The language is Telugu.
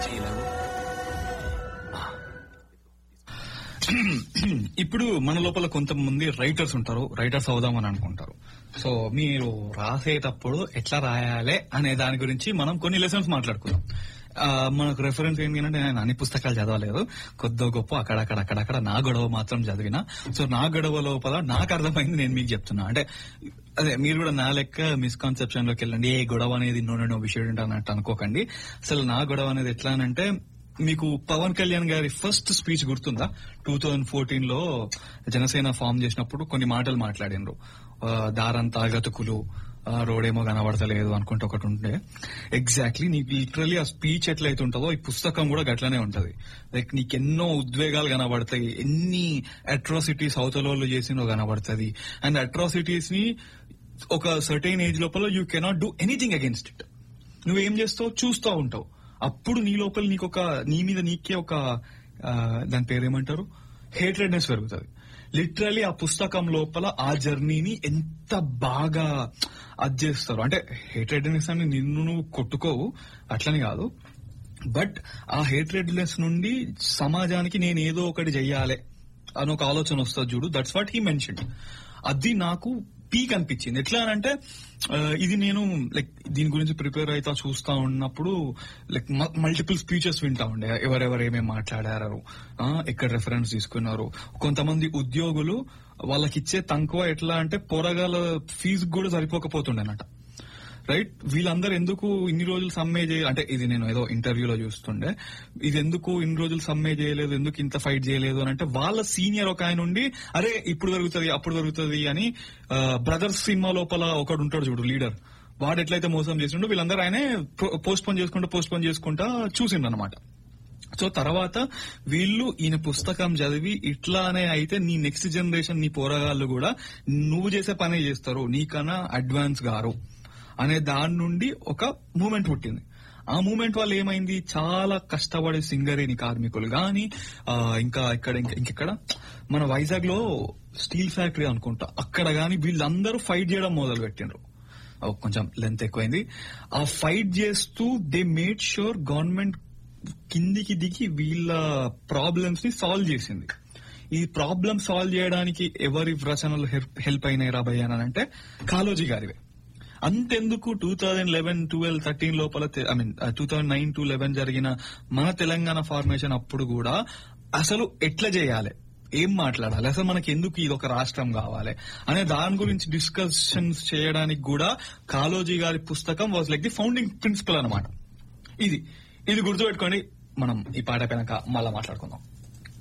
చేయలేము ఇప్పుడు మన లోపల కొంతమంది రైటర్స్ ఉంటారు రైటర్స్ అవుదామని అనుకుంటారు సో మీరు రాసేటప్పుడు ఎట్లా రాయాలి అనే దాని గురించి మనం కొన్ని లెసన్స్ మాట్లాడుకుందాం ఆ, మనకు రెఫరెన్స్ ఏంటి అంటే నేను అన్ని పుస్తకాలు చదవలేదు కొద్దో గొప్ప అక్కడక్కడ అక్కడక్కడ నా గొడవ మాత్రం చదివిన సో నా గొడవ లోపల నాకు అర్థమైంది నేను మీకు చెప్తున్నా అంటే అదే మీరు కూడా నా లెక్క మిస్కాన్సెప్షన్ లోకి వెళ్ళండి ఏ గొడవ అనేది నో విషయం అన్నట్టు అనుకోకండి అసలు నా గొడవ అనేది ఎట్లా అంటే మీకు పవన్ కళ్యాణ్ గారి ఫస్ట్ స్పీచ్ గుర్తుందా టూ థౌజండ్ ఫోర్టీన్ లో జనసేన ఫామ్ చేసినప్పుడు కొన్ని మాటలు మాట్లాడినరు ఆ, దారంతా గతుకులు ఆ, రోడేమో కనబడతలేదు అనుకుంటే ఒకటి ఉంటే ఎగ్జాక్ట్లీ నీకు లిటరలీ ఆ స్పీచ్ ఎట్లయితే ఉంటుందో ఈ పుస్తకం కూడా గట్లనే ఉంటది లైక్ నీకు ఎన్నో ఉద్వేగాలు కనబడతాయి ఎన్ని అట్రాసిటీస్ అవతల చేసినో కనబడుతుంది అండ్ అట్రాసిటీస్ ని ఒక సర్టైన్ ఏజ్ లోపల you cannot do anything against it నువ్వేం చేస్తావు చూస్తూ ఉంటావు అప్పుడు నీ లోపల నీకు ఒక నీ మీద నీకే ఒక ఆ, దాని పేరేమంటారు హేట్రెడ్నెస్ పెరుగుతుంది లిటరలీ ఆ పుస్తకం లోపల ఆ జర్నీని ఎంత బాగా అది చేస్తారు అంటే హేట్రెడ్నెస్ అని నిన్ను నువ్వు కొట్టుకోవు అట్లని కాదు బట్ ఆ హేట్రెడ్నెస్ నుండి సమాజానికి నేను ఏదో ఒకటి చెయ్యాలి అని ఒక ఆలోచన వస్తుంది చూడు దట్స్ వాట్ హీ మెన్షన్ అది నాకు పీక్ అనిపించింది ఎట్లా అంటే ఆ, ఇది నేను లైక్ దీని గురించి ప్రిపేర్ అవుతా చూస్తా ఉన్నప్పుడు లైక్ మల్టిపుల్ స్పీచెస్ వింటా ఉండే ఎవరెవరు ఏమేమి మాట్లాడారు ఆ, ఎక్కడ రెఫరెన్స్ తీసుకున్నారు కొంతమంది ఉద్యోగులు వాళ్ళకి ఇచ్చే తక్కువ ఎట్లా అంటే పొరగాల ఫీజు కూడా సరిపోకపోతుండేనట రైట్ వీళ్ళందరూ ఎందుకు ఇన్ని రోజులు సమ్మె చేయ అంటే ఇది నేను ఏదో ఇంటర్వ్యూలో చూస్తుండే ఇది ఎందుకు ఇన్ని రోజులు సమ్మె చేయలేదు ఎందుకు ఇంత ఫైట్ చేయలేదు అని అంటే వాళ్ళ సీనియర్ ఒక ఆయన ఉండి అరే ఇప్పుడు జరుగుతుంది అప్పుడు జరుగుతుంది అని బ్రదర్స్ సినిమా లోపల ఒకడు ఉంటాడు చూడు లీడర్ వాడు ఎట్లయితే మోసం చేసిండో వీళ్ళందరూ ఆయనే పోస్ట్ పోన్ చేసుకుంటూ పోస్ట్ పోన్ చేసుకుంటా చూసిండు అనమాట సో తర్వాత వీళ్ళు ఈయన పుస్తకం చదివి ఇట్లానే అయితే నీ నెక్స్ట్ జనరేషన్ నీ పోరగాళ్ళు కూడా నువ్వు చేసే పనే చేస్తారు నీకన్నా అడ్వాన్స్ గారు అనే దాని నుండి ఒక మూమెంట్ పుట్టింది ఆ మూమెంట్ వల్ల ఏమైంది చాలా కష్టపడే సింగరేణి కార్మికులు గాని ఆ, ఇంకా ఇక్కడ ఇంకా ఇంకెక్కడ మన వైజాగ్ లో స్టీల్ ఫ్యాక్టరీ అనుకుంటా అక్కడ గాని వీళ్ళందరూ ఫైట్ చేయడం మొదలు పెట్టిండ్రు ఓ, కొంచెం లెంత్ ఎక్కువైంది ఆ ఫైట్ చేస్తూ దే మేడ్ షూర్ గవర్నమెంట్ కిందికి దిగి వీళ్ళ ప్రాబ్లమ్స్ ని సాల్వ్ చేసింది ఈ ప్రాబ్లమ్ సాల్వ్ చేయడానికి ఎవరి రచనలు హెల్ప్ అయినాయి రాబోయ్ అని అంటే కాలోజీ గారివే అంతెందుకు two thousand eleven twelve thirteen లోపల I mean two thousand nine to eleven జరిగిన మన తెలంగాణ ఫార్మేషన్ అప్పుడు కూడా అసలు ఎట్లా చేయాలి ఏం మాట్లాడాలి అసలు మనకి ఎందుకు ఇది ఒక రాష్ట్రం కావాలి అనే దాని గురించి డిస్కషన్స్ చేయడానికి కూడా కాలోజీ గారి పుస్తకం was like the founding principle అన్నమాట ఇది ఇది గుర్తుపెట్టుకోండి మనం ఈ పాట పైన మళ్ళా మాట్లాడుకుందాం